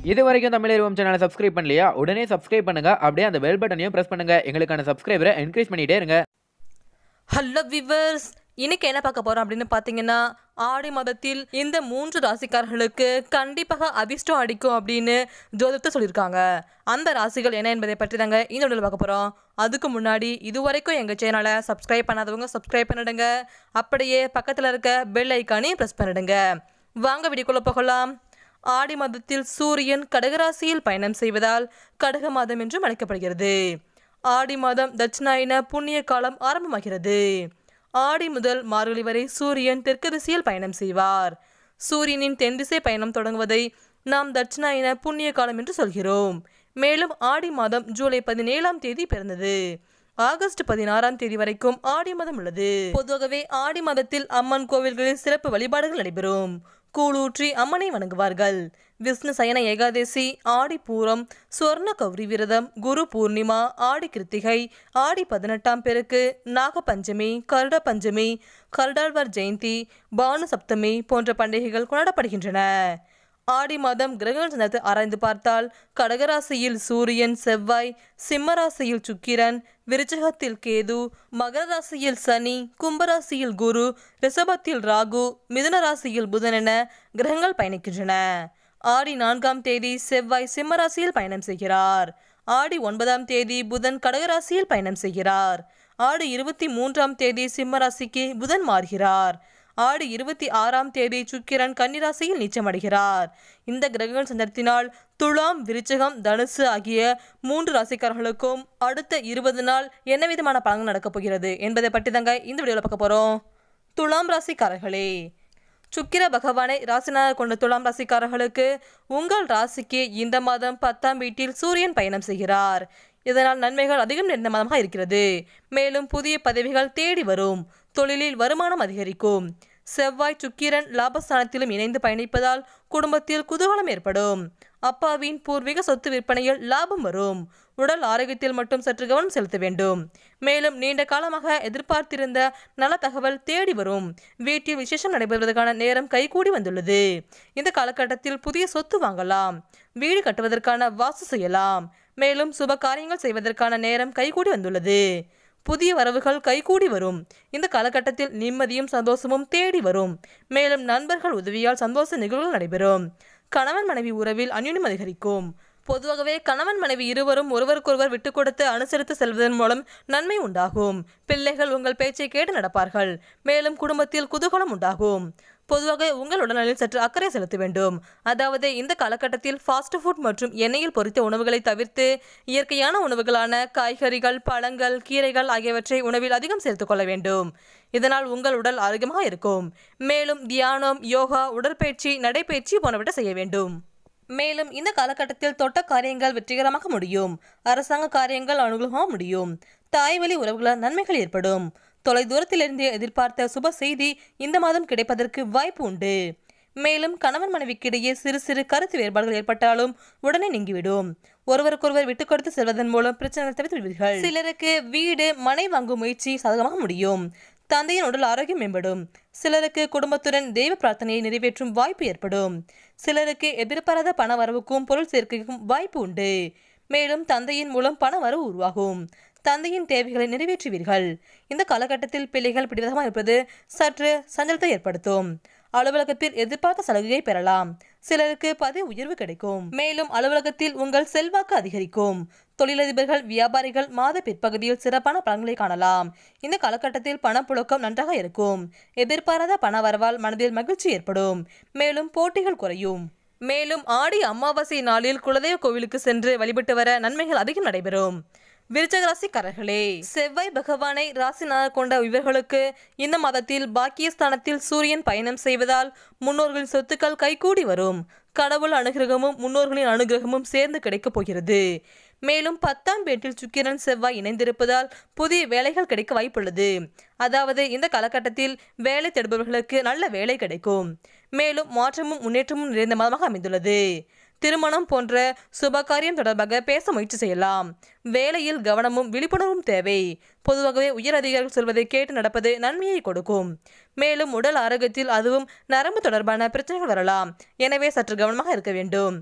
இது வரைக்கும் தமிழ் சேனலை சப்ஸ்கிரைப் பண்ணலையா உடனே சப்ஸ்கிரைப் பண்ணுங்க அப்படியே அந்த பெல் பட்டனையும் பிரஸ் பண்ணுங்க எங்களுக்கான சப்ஸ்கிரைபரை என்கரேஜ் பண்ணிட்டே இருங்க ஹலோ விவர்ஸ் இன்னைக்கு என்ன பார்க்க போறோம் அப்படின்னு பார்த்தீங்கன்னா ஆடி மாதத்தில் இந்த மூன்று ராசிக்காரர்களுக்கு கண்டிப்பாக அதிர்ஷ்டம் அடிக்கும் அப்படின்னு ஜோதிடத்தை சொல்லியிருக்காங்க அந்த ராசிகள் என்ன என்பதை பற்றி தாங்க இந்த வீடியோவில் பார்க்க போகிறோம் அதுக்கு முன்னாடி இதுவரைக்கும் எங்கள் சேனலை சப்ஸ்கிரைப் பண்ணாதவங்க சப்ஸ்கிரைப் பண்ணிடுங்க அப்படியே பக்கத்தில் இருக்க பெல் ஐக்கானையும் ப்ரெஸ் பண்ணிடுங்க வாங்க வீடியோக்குள்ளே போகலாம் ஆடி மாதத்தில் சூரியன் கடகராசியில் பயணம் செய்வதால் கடக மாதம் என்றும் அழைக்கப்படுகிறது ஆடி மாதம் தட்சிணாயன புண்ணிய காலம் ஆரம்பமாகிறது ஆடி முதல் மார்கழி வரை சூரியன் தெற்கு திசையில் பயணம் செய்வார் சூரியனின் தென் திசை பயணம் தொடங்குவதை நாம் தட்சிணாயன புண்ணிய காலம் என்று சொல்கிறோம் மேலும் ஆடி மாதம் ஜூலை பதினேழாம் தேதி பிறந்தது ஆகஸ்ட் பதினாறாம் தேதி வரைக்கும் ஆடி மாதம் உள்ளது பொதுவாகவே ஆடி மாதத்தில் அம்மன் கோவில்களில் சிறப்பு வழிபாடுகள் நடைபெறும் கூழூற்றி அம்மனை வணங்குவார்கள் விஷ்ணு சயன ஏகாதசி ஆடி பூரம் சுவர்ண கௌரி விரதம் குரு பூர்ணிமா ஆடி கிருத்திகை ஆடி பதினெட்டாம் பெருக்கு நாக பஞ்சமி கருட பஞ்சமி கருடாழ்வார் ஜெயந்தி பானு சப்தமி போன்ற பண்டிகைகள் கொண்டாடப்படுகின்றன ஆடி மாதம் கிரகங்கள் சந்தத்தை ஆராய்ந்து பார்த்தால் கடகராசியில் சூரியன் செவ்வாய் சிம்மராசியில் சுக்கிரன் விருச்சகத்தில் கேது மகர ராசியில் சனி கும்பராசியில் குரு ரிஷபத்தில் ராகு மிதுன ராசியில் புதன் என கிரகங்கள் பயணிக்கின்றன ஆடி நான்காம் தேதி செவ்வாய் சிம்மராசியில் பயணம் செய்கிறார் ஆடி ஒன்பதாம் தேதி புதன் கடகராசியில் பயணம் செய்கிறார் ஆடி இருபத்தி மூன்றாம் தேதி சிம்மராசிக்கு புதன் மாறுகிறார் ஆடி இருபத்தி ஆறாம் தேதி சுக்கிரன் கன்னிராசியில் நீச்சமடைகிறார் இந்த கிரகங்கள் சந்தர்த்தினால் துலாம் விருச்சகம் தனுசு ஆகிய மூன்று ராசிக்காரர்களுக்கும் அடுத்த இருபது நாள் என்ன விதமான பலன்கள் நடக்கப் போகிறது என்பதை பற்றி தாங்க இந்த வீடியோவில் பார்க்க போகிறோம் துலாம் ராசிக்காரர்களே சுக்கிர பகவானை ராசினாக கொண்ட துலாம் ராசிக்காரர்களுக்கு உங்கள் ராசிக்கு இந்த மாதம் பத்தாம் வீட்டில் சூரியன் பயணம் செய்கிறார் இதனால் நன்மைகள் அதிகம் நிறைந்த மாதமாக இருக்கிறது மேலும் புதிய பதவிகள் தேடி வரும் தொழிலில் வருமானம் அதிகரிக்கும் செவ்வாய் சுக்கிரன் லாபஸ்தானத்திலும் இணைந்து பயணிப்பதால் குடும்பத்தில் குதூகலம் ஏற்படும் அப்பாவின் பூர்வீக சொத்து விற்பனையில் லாபம் வரும் உடல் ஆரோக்கியத்தில் மட்டும் சற்று கவனம் செலுத்த வேண்டும் மேலும் நீண்ட காலமாக எதிர்பார்த்திருந்த நல தகவல் தேடி வரும் வீட்டில் விசேஷம் நடைபெறுவதற்கான நேரம் கைகூடி வந்துள்ளது இந்த காலகட்டத்தில் புதிய சொத்து வாங்கலாம் வீடு கட்டுவதற்கான வாசு செய்யலாம் மேலும் சுப காரியங்கள் செய்வதற்கான நேரம் கைகூடி வந்துள்ளது புதிய வரவுகள் கைகூடி வரும் இந்த காலகட்டத்தில் நிம்மதியும் சந்தோஷமும் தேடி வரும் மேலும் நண்பர்கள் உதவியால் சந்தோஷ நிகழ்வுகள் நடைபெறும் கணவன் மனைவி உறவில் அந்யுன்யம் அதிகரிக்கும் பொதுவாகவே கணவன் மனைவி இருவரும் ஒருவருக்கொருவர் விட்டு கொடுத்து அனுசரித்து செல்வதன் மூலம் நன்மை உண்டாகும் பிள்ளைகள் உங்கள் பேச்சை கேட்டு நடப்பார்கள் மேலும் குடும்பத்தில் குதூகலம் உண்டாகும் பொதுவாக உங்கள் உடல்நலில் சற்று அக்கறை செலுத்த வேண்டும் அதாவது இந்த காலகட்டத்தில் ஃபாஸ்ட் ஃபுட் மற்றும் எண்ணெயில் பொரித்த உணவுகளை தவிர்த்து இயற்கையான உணவுகளான காய்கறிகள் பழங்கள் கீரைகள் ஆகியவற்றை உணவில் அதிகம் சேர்த்துக் கொள்ள வேண்டும் இதனால் உங்கள் உடல் ஆரோக்கியமாக இருக்கும் மேலும் தியானம் யோகா உடற்பயிற்சி நடைப்பயிற்சி போன்றவற்றை செய்ய வேண்டும் மேலும் இந்த காலகட்டத்தில் தொட்ட காரியங்கள் வெற்றிகரமாக முடியும் அரசாங்க காரியங்கள் அனுகூலமாக முடியும் தாய்வழி உறவுகளால் நன்மைகள் ஏற்படும் தொலை தூரத்திலிருந்து எதிர்பார்த்த சுப செய்தி இந்த மாதம் கிடைப்பதற்கு வாய்ப்பு உண்டு மேலும் கணவன் மனைவிக்கிடையே சிறு சிறு கருத்து வேறுபாடுகள் ஏற்பட்டாலும் உடனே நீங்கிவிடும் ஒருவருக்கொருவர் விட்டுக் கொடுத்து செல்வதன் மூலம் பிரச்சனைகள் தவிர்த்து விடுவீர்கள் சிலருக்கு வீடு மனை வாங்கும் முயற்சி சாதகமாக முடியும் தந்தையின் உடல் ஆரோக்கியம் மேம்படும் சிலருக்கு குடும்பத்துடன் தெய்வ பிரார்த்தனையை நிறைவேற்றும் வாய்ப்பு ஏற்படும் சிலருக்கு எதிர்பாராத பண வரவுக்கும் பொருள் சேர்க்கைக்கும் வாய்ப்பு உண்டு மேலும் தந்தையின் மூலம் பண வரவு உருவாகும் தந்தையின் தேவைகளை நிறைவேற்றுவீர்கள் இந்த காலகட்டத்தில் பிள்ளைகள் பிடிவாதமாக இருப்பது சற்று சஞ்சலத்தை ஏற்படுத்தும் அலுவலகத்தில் எதிர்பார்த்த சலுகையை பெறலாம் சிலருக்கு பதவி உயர்வு கிடைக்கும் மேலும் அலுவலகத்தில் உங்கள் செல்வாக்கு அதிகரிக்கும் தொழிலதிபர்கள் வியாபாரிகள் மாத பிற்பகுதியில் சிறப்பான பலன்களை காணலாம் இந்த காலகட்டத்தில் பணப்புழக்கம் நன்றாக இருக்கும் எதிர்பாராத பண வரவால் மனதில் மகிழ்ச்சி ஏற்படும் மேலும் போட்டிகள் குறையும் மேலும் ஆடி அமாவாசை நாளில் குலதெய்வ கோவிலுக்கு சென்று வழிபட்டு வர நன்மைகள் அதிகம் நடைபெறும் விருச்சக ராசிக்காரர்களே செவ்வாய் பகவானை ராசினாக கொண்ட இவர்களுக்கு இந்த மாதத்தில் பாக்கியஸ்தானத்தில் சூரியன் பயணம் செய்வதால் முன்னோர்களின் சொத்துக்கள் கைகூடி வரும் கடவுள் அனுகிரகமும் முன்னோர்களின் அனுகிரகமும் சேர்ந்து கிடைக்கப் போகிறது மேலும் பத்தாம் வீட்டில் சுக்கிரன் செவ்வாய் இணைந்திருப்பதால் புதிய வேலைகள் கிடைக்க வாய்ப்புள்ளது அதாவது இந்த காலகட்டத்தில் வேலை தேடுபவர்களுக்கு நல்ல வேலை கிடைக்கும் மேலும் மாற்றமும் முன்னேற்றமும் நிறைந்த மாதமாக அமைந்துள்ளது திருமணம் போன்ற சுபகாரியம் தொடர்பாக பேச முயற்சி செய்யலாம் வேலையில் கவனமும் விழிப்புணர்வும் தேவை பொதுவாகவே உயர் அதிகாரிகள் சொல்வதை கேட்டு நடப்பது நன்மையை கொடுக்கும் மேலும் உடல் ஆரோக்கியத்தில் அதுவும் நரம்பு தொடர்பான பிரச்சனைகள் வரலாம் எனவே சற்று கவனமாக இருக்க வேண்டும்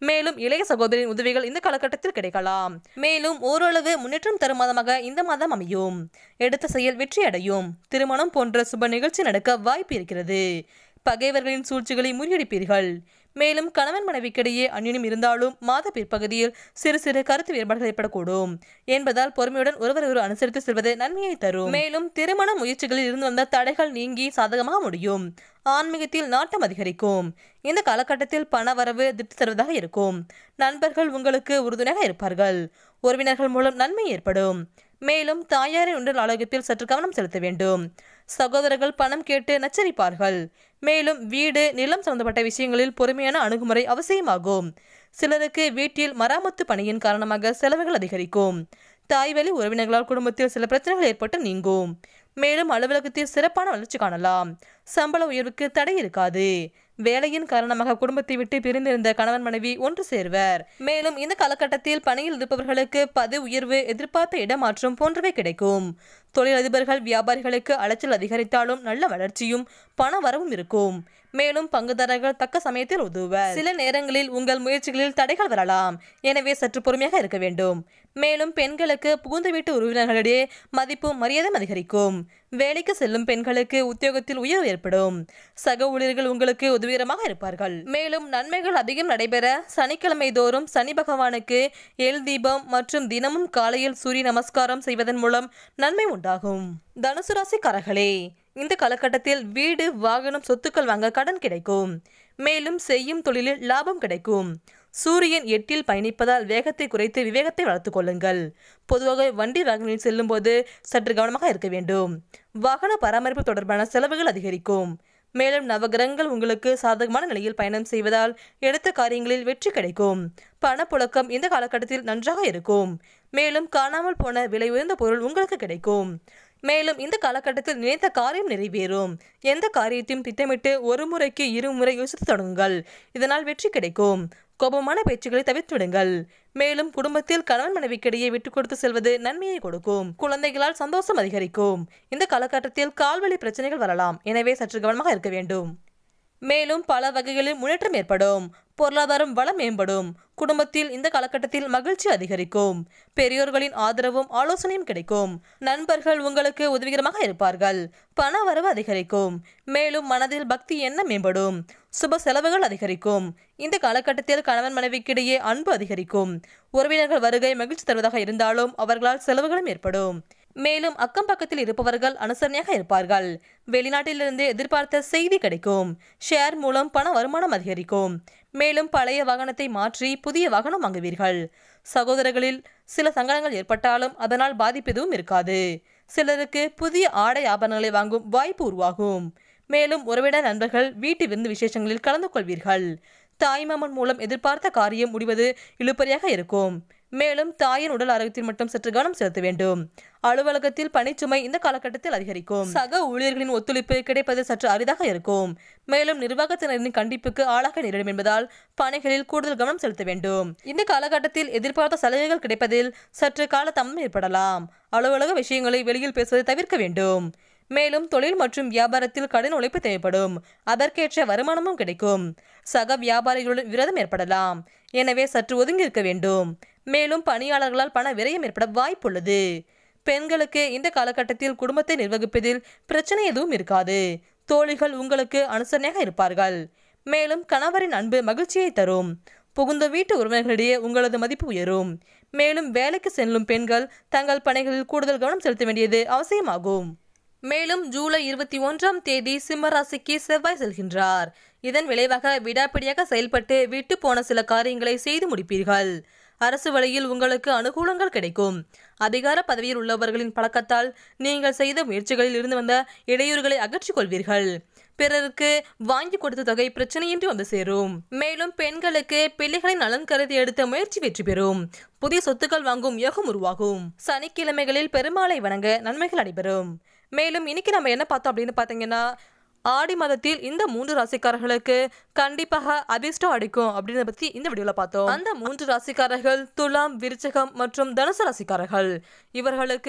மேலும் இளைய சகோதரின் உதவிகள் இந்த காலகட்டத்தில் கிடைக்கலாம் மேலும் ஓரளவு முன்னேற்றம் தரும் மாதமாக இந்த மாதம் அமையும் எடுத்த செயல் வெற்றி அடையும் திருமணம் போன்ற சுப நிகழ்ச்சி நடக்க வாய்ப்பு இருக்கிறது பகைவர்களின் சூழ்ச்சிகளை முறியடிப்பீர்கள் மேலும் கணவன் மனைவிக்கிடையே அந்யுனம் இருந்தாலும் மாத பிற்பகுதியில் சிறு சிறு கருத்து வேறுபாடுகள் ஏற்படக்கூடும் என்பதால் பொறுமையுடன் ஒருவர் ஒரு அனுசரித்து செல்வது நன்மையை தரும் மேலும் திருமண முயற்சிகளில் இருந்து வந்த தடைகள் நீங்கி சாதகமாக முடியும் ஆன்மீகத்தில் நாட்டம் அதிகரிக்கும் இந்த காலகட்டத்தில் பண வரவு திருப்தி தருவதாக இருக்கும் நண்பர்கள் உங்களுக்கு உறுதுணையாக இருப்பார்கள் உறவினர்கள் மூலம் நன்மை ஏற்படும் மேலும் தாயாரின் உடல் ஆரோக்கியத்தில் சற்று கவனம் செலுத்த வேண்டும் சகோதரர்கள் பணம் கேட்டு நச்சரிப்பார்கள் மேலும் வீடு நிலம் சம்பந்தப்பட்ட விஷயங்களில் பொறுமையான அணுகுமுறை அவசியமாகும் சிலருக்கு வீட்டில் மராமத்து பணியின் காரணமாக செலவுகள் அதிகரிக்கும் தாய்வழி உறவினர்களால் குடும்பத்தில் சில பிரச்சனைகள் ஏற்பட்டு நீங்கும் மேலும் அலுவலகத்தில் சிறப்பான வளர்ச்சி காணலாம் சம்பள உயர்வுக்கு தடை இருக்காது வேலையின் காரணமாக குடும்பத்தை விட்டு பிரிந்திருந்த கணவன் மனைவி ஒன்று சேர்வர் மேலும் இந்த காலகட்டத்தில் பணியில் இருப்பவர்களுக்கு பதவி உயர்வு எதிர்பார்த்த இடமாற்றம் போன்றவை கிடைக்கும் தொழிலதிபர்கள் வியாபாரிகளுக்கு அலைச்சல் அதிகரித்தாலும் நல்ல வளர்ச்சியும் பண வரவும் இருக்கும் மேலும் பங்குதாரர்கள் தக்க சமயத்தில் உதவுவர் சில நேரங்களில் உங்கள் முயற்சிகளில் தடைகள் வரலாம் எனவே சற்று பொறுமையாக இருக்க வேண்டும் மேலும் பெண்களுக்கு புகுந்த வீட்டு உறவினர்களிடையே மதிப்பும் மரியாதையும் அதிகரிக்கும் வேலைக்கு செல்லும் பெண்களுக்கு உத்தியோகத்தில் உயர்வு ஏற்படும் சக ஊழியர்கள் உங்களுக்கு உதவிகரமாக இருப்பார்கள் மேலும் நன்மைகள் அதிகம் நடைபெற சனிக்கிழமை தோறும் சனி பகவானுக்கு எல் தீபம் மற்றும் தினமும் காலையில் சூரிய நமஸ்காரம் செய்வதன் மூலம் நன்மை உண்டாகும் தனுசு ராசிக்காரர்களே இந்த காலகட்டத்தில் வீடு வாகனம் சொத்துக்கள் வாங்க கடன் கிடைக்கும் மேலும் செய்யும் தொழிலில் லாபம் கிடைக்கும் சூரியன் எட்டில் பயணிப்பதால் வேகத்தை குறைத்து விவேகத்தை வளர்த்துக் கொள்ளுங்கள் பொதுவாக வண்டி வாகனங்களில் செல்லும்போது சற்று கவனமாக இருக்க வேண்டும் வாகன பராமரிப்பு தொடர்பான செலவுகள் அதிகரிக்கும் மேலும் நவகிரகங்கள் உங்களுக்கு சாதகமான நிலையில் பயணம் செய்வதால் எடுத்த காரியங்களில் வெற்றி கிடைக்கும் பணப்புழக்கம் இந்த காலகட்டத்தில் நன்றாக இருக்கும் மேலும் காணாமல் போன விலை உயர்ந்த பொருள் உங்களுக்கு கிடைக்கும் மேலும் இந்த காலகட்டத்தில் நினைத்த காரியம் நிறைவேறும் எந்த காரியத்தையும் திட்டமிட்டு ஒரு முறைக்கு இருமுறை யோசித்து தொடங்குங்கள் இதனால் வெற்றி கிடைக்கும் கோபமான பேச்சுக்களை தவிர்த்து விடுங்கள் மேலும் குடும்பத்தில் கணவன் மனைவிக்கிடையே விட்டு கொடுத்து செல்வது நன்மையை கொடுக்கும் குழந்தைகளால் சந்தோஷம் அதிகரிக்கும் இந்த காலகட்டத்தில் கால்வழி பிரச்சனைகள் வரலாம் எனவே சற்று கவனமாக இருக்க வேண்டும் மேலும் பல வகைகளில் முன்னேற்றம் ஏற்படும் பொருளாதாரம் வளம் மேம்படும் குடும்பத்தில் இந்த காலகட்டத்தில் மகிழ்ச்சி அதிகரிக்கும் பெரியோர்களின் ஆதரவும் ஆலோசனையும் கிடைக்கும் நண்பர்கள் உங்களுக்கு உதவிகரமாக இருப்பார்கள் பண வரவு அதிகரிக்கும் மேலும் மனதில் பக்தி எண்ணம் மேம்படும் சுப செலவுகள் அதிகரிக்கும் இந்த காலகட்டத்தில் கணவன் மனைவிக்கிடையே அன்பு அதிகரிக்கும் உறவினர்கள் வருகை மகிழ்ச்சி தருவதாக இருந்தாலும் அவர்களால் செலவுகளும் ஏற்படும் மேலும் அக்கம் பக்கத்தில் இருப்பவர்கள் அனுசரணையாக இருப்பார்கள் வெளிநாட்டிலிருந்து எதிர்பார்த்த செய்தி கிடைக்கும் ஷேர் மூலம் பண வருமானம் அதிகரிக்கும் மேலும் பழைய வாகனத்தை மாற்றி புதிய வாகனம் வாங்குவீர்கள் சகோதரர்களில் சில சங்கடங்கள் ஏற்பட்டாலும் அதனால் பாதிப்பு எதுவும் இருக்காது சிலருக்கு புதிய ஆடை ஆபரணங்களை வாங்கும் வாய்ப்பு உருவாகும் மேலும் உறவினர் நண்பர்கள் வீட்டு விருந்து விசேஷங்களில் கலந்து கொள்வீர்கள் தாய்மாமன் மூலம் எதிர்பார்த்த காரியம் முடிவது இழுபறியாக இருக்கும் மேலும் தாயின் உடல் ஆரோக்கியத்தில் மட்டும் சற்று கவனம் செலுத்த வேண்டும் அலுவலகத்தில் பணிச்சுமை இந்த காலகட்டத்தில் அதிகரிக்கும் சக ஊழியர்களின் ஒத்துழைப்பு கிடைப்பது சற்று அரிதாக இருக்கும் மேலும் நிர்வாகத்தினரின் கண்டிப்புக்கு ஆளாக நேரிடும் என்பதால் பணிகளில் கூடுதல் கவனம் செலுத்த வேண்டும் இந்த காலகட்டத்தில் எதிர்பார்த்த சலுகைகள் கிடைப்பதில் சற்று காலதாமதம் ஏற்படலாம் அலுவலக விஷயங்களை வெளியில் பேசுவதை தவிர்க்க வேண்டும் மேலும் தொழில் மற்றும் வியாபாரத்தில் கடன் உழைப்பு தேவைப்படும் அதற்கேற்ற வருமானமும் கிடைக்கும் சக வியாபாரிகளுடன் விரதம் ஏற்படலாம் எனவே சற்று ஒதுங்கி இருக்க வேண்டும் மேலும் பணியாளர்களால் பண விரயம் ஏற்பட வாய்ப்புள்ளது பெண்களுக்கு இந்த காலகட்டத்தில் குடும்பத்தை நிர்வகிப்பதில் பிரச்சனை எதுவும் இருக்காது தோழிகள் உங்களுக்கு அனுசரணையாக இருப்பார்கள் மேலும் கணவரின் அன்பு மகிழ்ச்சியை தரும் புகுந்த வீட்டு உறவினர்களிடையே உங்களது மதிப்பு உயரும் மேலும் வேலைக்கு செல்லும் பெண்கள் தங்கள் பணிகளில் கூடுதல் கவனம் செலுத்த வேண்டியது அவசியமாகும் மேலும் ஜூலை இருபத்தி ஒன்றாம் தேதி சிம்ம ராசிக்கு செவ்வாய் செல்கின்றார் இதன் விளைவாக விடாப்பிடியாக செயல்பட்டு விட்டு போன சில காரியங்களை செய்து முடிப்பீர்கள் அரசு வழியில் உங்களுக்கு அனுகூலங்கள் கிடைக்கும் அதிகார பதவியில் உள்ளவர்களின் பழக்கத்தால் நீங்கள் செய்த முயற்சிகளில் இருந்து வந்த இடையூறுகளை அகற்றிக் கொள்வீர்கள் பிறருக்கு வாங்கி கொடுத்த தொகை பிரச்சனையின்றி வந்து சேரும் மேலும் பெண்களுக்கு பிள்ளைகளின் நலன் கருதி எடுத்த முயற்சி வெற்றி பெறும் புதிய சொத்துக்கள் வாங்கும் யோகம் உருவாகும் சனிக்கிழமைகளில் பெருமாளை வணங்க நன்மைகள் நடைபெறும் மேலும் இன்னைக்கு நம்ம என்ன பார்த்தோம் அப்படின்னு பார்த்தீங்கன்னா ஆடி மாதத்தில் இந்த மூன்று ராசிக்காரர்களுக்கு கண்டிப்பாக அதிர்ஷ்டம் அடிக்கும் அப்படின்றத பத்தி இந்த வீடியோல பார்த்தோம் அந்த மூன்று ராசிக்காரர்கள் துலாம் விருச்சகம் மற்றும் தனுசு ராசிக்காரர்கள் இவர்களுக்கு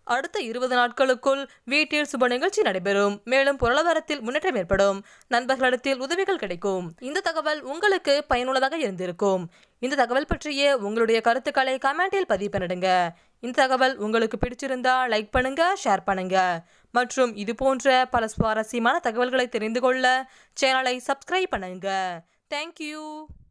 அடுத்த இருபது நாட்களுக்குள் வீட்டில் சுப நிகழ்ச்சி நடைபெறும் மேலும் பொருளாதாரத்தில் முன்னேற்றம் ஏற்படும் நண்பர்களிடத்தில் உதவிகள் கிடைக்கும் இந்த தகவல் உங்களுக்கு பயனுள்ளதாக இருந்திருக்கும் இந்த தகவல் பற்றிய உங்களுடைய கருத்துக்களை கமெண்டில் பதிவு பண்ணிடுங்க இந்த தகவல் உங்களுக்கு பிடிச்சிருந்தா லைக் பண்ணுங்க ஷேர் பண்ணுங்க மற்றும் இது போன்ற பல சுவாரஸ்யமான தகவல்களை தெரிந்து கொள்ள சேனலை சப்ஸ்கிரைப் பண்ணுங்க தேங்க்யூ